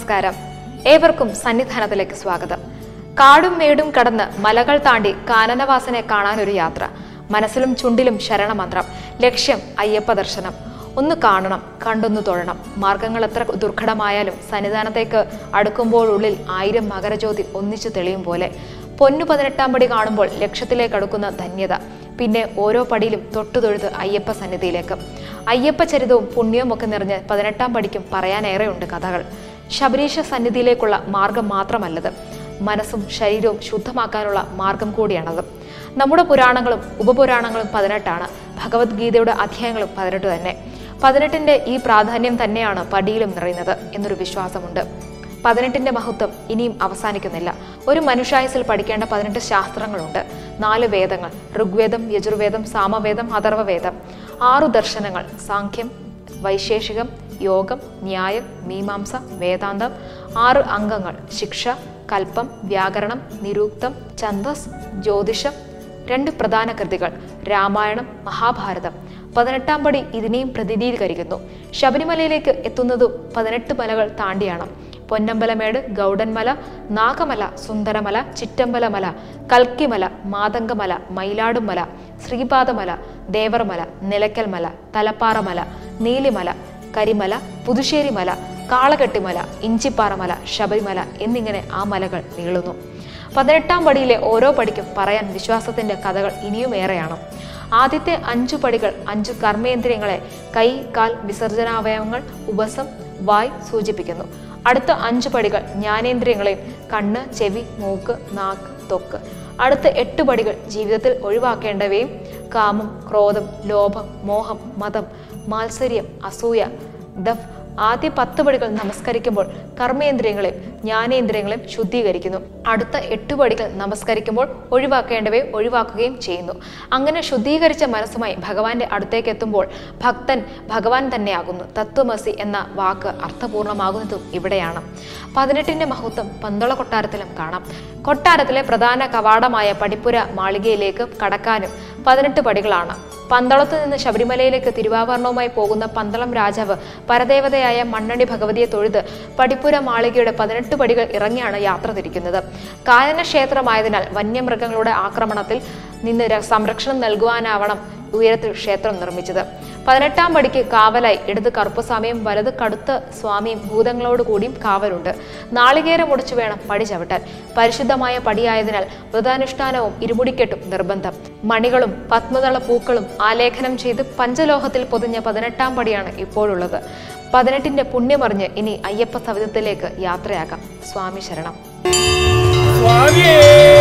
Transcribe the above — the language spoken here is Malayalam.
നമസ്കാരം ഏവർക്കും സന്നിധാനത്തിലേക്ക് സ്വാഗതം കാടും മേടും കടന്ന് മലകൾ താണ്ടി കാനനവാസനെ കാണാനൊരു യാത്ര മനസ്സിലും ചുണ്ടിലും ശരണമന്ത്രം ലക്ഷ്യം അയ്യപ്പ ദർശനം ഒന്ന് കാണണം കണ്ടൊന്ന് തൊഴണം മാർഗങ്ങൾ എത്ര ദുർഘടമായാലും സന്നിധാനത്തേക്ക് അടുക്കുമ്പോഴുള്ളിൽ ആയിരം മകരജ്യോതി ഒന്നിച്ചു തെളിയും പോലെ പൊന്നു പതിനെട്ടാം പടി കാണുമ്പോൾ ലക്ഷ്യത്തിലേക്ക് അടുക്കുന്ന ധന്യത പിന്നെ ഓരോ പടിയിലും തൊട്ടുതൊഴുത് അയ്യപ്പ സന്നിധിയിലേക്ക് അയ്യപ്പ ചരിതവും പുണ്യവും ഒക്കെ നിറഞ്ഞ് പതിനെട്ടാം പടിക്കും പറയാനേറെയുണ്ട് കഥകൾ ശബരീശ സന്നിധിയിലേക്കുള്ള മാർഗം മാത്രമല്ലത് മനസ്സും ശരീരവും ശുദ്ധമാക്കാനുള്ള മാർഗം കൂടിയാണത് നമ്മുടെ പുരാണങ്ങളും ഉപപുരാണങ്ങളും പതിനെട്ടാണ് ഭഗവത്ഗീതയുടെ അധ്യായങ്ങളും പതിനെട്ട് തന്നെ പതിനെട്ടിന്റെ ഈ പ്രാധാന്യം തന്നെയാണ് പടിയിലും നിറയുന്നത് എന്നൊരു വിശ്വാസമുണ്ട് പതിനെട്ടിന്റെ മഹത്വം ഇനിയും അവസാനിക്കുന്നില്ല ഒരു മനുഷ്യായുസിൽ പഠിക്കേണ്ട പതിനെട്ട് ശാസ്ത്രങ്ങളുണ്ട് നാല് വേദങ്ങൾ ഋഗ്വേദം യജുർവേദം സാമവേദം അഥർവവേദം ആറു ദർശനങ്ങൾ സാഖ്യം വൈശേഷികം യോഗം ന്യായം മീമാംസ വേദാന്തം ആറ് അംഗങ്ങൾ ശിക്ഷ കൽപ്പം വ്യാകരണം നിരൂക്തം ഛന്ദസ് ജ്യോതിഷം രണ്ട് പ്രധാന കൃതികൾ രാമായണം മഹാഭാരതം പതിനെട്ടാം പടി ഇതിനെയും പ്രതിനിധീകരിക്കുന്നു ശബരിമലയിലേക്ക് എത്തുന്നതും പതിനെട്ട് മലകൾ താണ്ടിയാണ് പൊന്നമ്പലമേട് ഗൗഡൻമല നാഗമല സുന്ദരമല ചിറ്റമ്പലമല കൽക്കിമല മാതങ്കമല മയിലാടുമല ശ്രീപാദമല ദേവർമല നിലയ്ക്കൽമല തലപ്പാറമല നീലിമല കരിമല പുതുശ്ശേരിമല കാളകെട്ടിമല ഇഞ്ചിപ്പാറമല ശബരിമല എന്നിങ്ങനെ ആ മലകൾ നീളുന്നു പതിനെട്ടാം പടിയിലെ ഓരോ പടിക്കും പറയാൻ വിശ്വാസത്തിന്റെ കഥകൾ ഇനിയും ഏറെയാണ് ആദ്യത്തെ അഞ്ചു പടികൾ അഞ്ചു കർമ്മേന്ദ്രിയങ്ങളെ കൈ കാൽ വിസർജനാവയവങ്ങൾ ഉപസം വായ് സൂചിപ്പിക്കുന്നു അടുത്ത അഞ്ചു പടികൾ ജ്ഞാനേന്ദ്രിയങ്ങളെയും കണ്ണ് ചെവി മൂക്ക് നാക്ക് തൊക്ക് അടുത്ത എട്ട് പടികൾ ജീവിതത്തിൽ ഒഴിവാക്കേണ്ടവയും കാമം ക്രോധം ലോഭം മോഹം മതം മാത്സര്യം അസൂയ ദഫ് ആദ്യ പത്ത് പടികൾ നമസ്കരിക്കുമ്പോൾ കർമ്മേന്ദ്രിയങ്ങളെയും ജ്ഞാനേന്ദ്രിയങ്ങളെയും ശുദ്ധീകരിക്കുന്നു അടുത്ത എട്ട് പടികൾ നമസ്കരിക്കുമ്പോൾ ഒഴിവാക്കേണ്ടവയെ ഒഴിവാക്കുകയും ചെയ്യുന്നു അങ്ങനെ ശുദ്ധീകരിച്ച മനസ്സുമായി ഭഗവാന്റെ അടുത്തേക്ക് എത്തുമ്പോൾ ഭക്തൻ ഭഗവാൻ തന്നെയാകുന്നു തത്വമസി എന്ന വാക്ക് അർത്ഥപൂർണമാകുന്നതും ഇവിടെയാണ് പതിനെട്ടിന്റെ മഹത്വം പന്തള കൊട്ടാരത്തിലും കാണാം കൊട്ടാരത്തിലെ പ്രധാന കവാടമായ പടിപ്പുര മാളികയിലേക്ക് കടക്കാനും പതിനെട്ട് പടികളാണ് പന്തളത്ത് നിന്ന് ശബരിമലയിലേക്ക് തിരുവാഭരണവുമായി പോകുന്ന പന്തളം രാജാവ് പരദേവതയായ മണ്ണണി ഭഗവതിയെ തൊഴുത് പടിപ്പുര മാളികയുടെ പതിനെട്ട് പടികൾ ഇറങ്ങിയാണ് യാത്ര തിരിക്കുന്നത് കാനന ക്ഷേത്രമായതിനാൽ വന്യമൃഗങ്ങളുടെ ആക്രമണത്തിൽ നിന്ന് ര- സംരക്ഷണം നൽകുവാനാവണം ഉയരത്തിൽ ക്ഷേത്രം നിർമ്മിച്ചത് പതിനെട്ടാം പടിക്ക് കാവലായി ഇടത് കറുപ്പസ്വാമിയും വലത് കടുത്ത സ്വാമിയും ഭൂതങ്ങളോട് കൂടിയും കാവലുണ്ട് നാളികേരം ഒടിച്ചു വേണം പടി ചവിട്ടാൻ പരിശുദ്ധമായ പടിയായതിനാൽ വ്രതാനുഷ്ഠാനവും ഇരുമുടിക്കെട്ടും നിർബന്ധം മണികളും പത്മദള പൂക്കളും ആലേഖനം ചെയ്ത് പഞ്ചലോഹത്തിൽ പൊതിഞ്ഞ പതിനെട്ടാം പടിയാണ് ഇപ്പോഴുള്ളത് പതിനെട്ടിന്റെ പുണ്യമറിഞ്ഞ് ഇനി അയ്യപ്പ സവിധത്തിലേക്ക് യാത്രയാകാം സ്വാമി ശരണം സ്വാമിയേ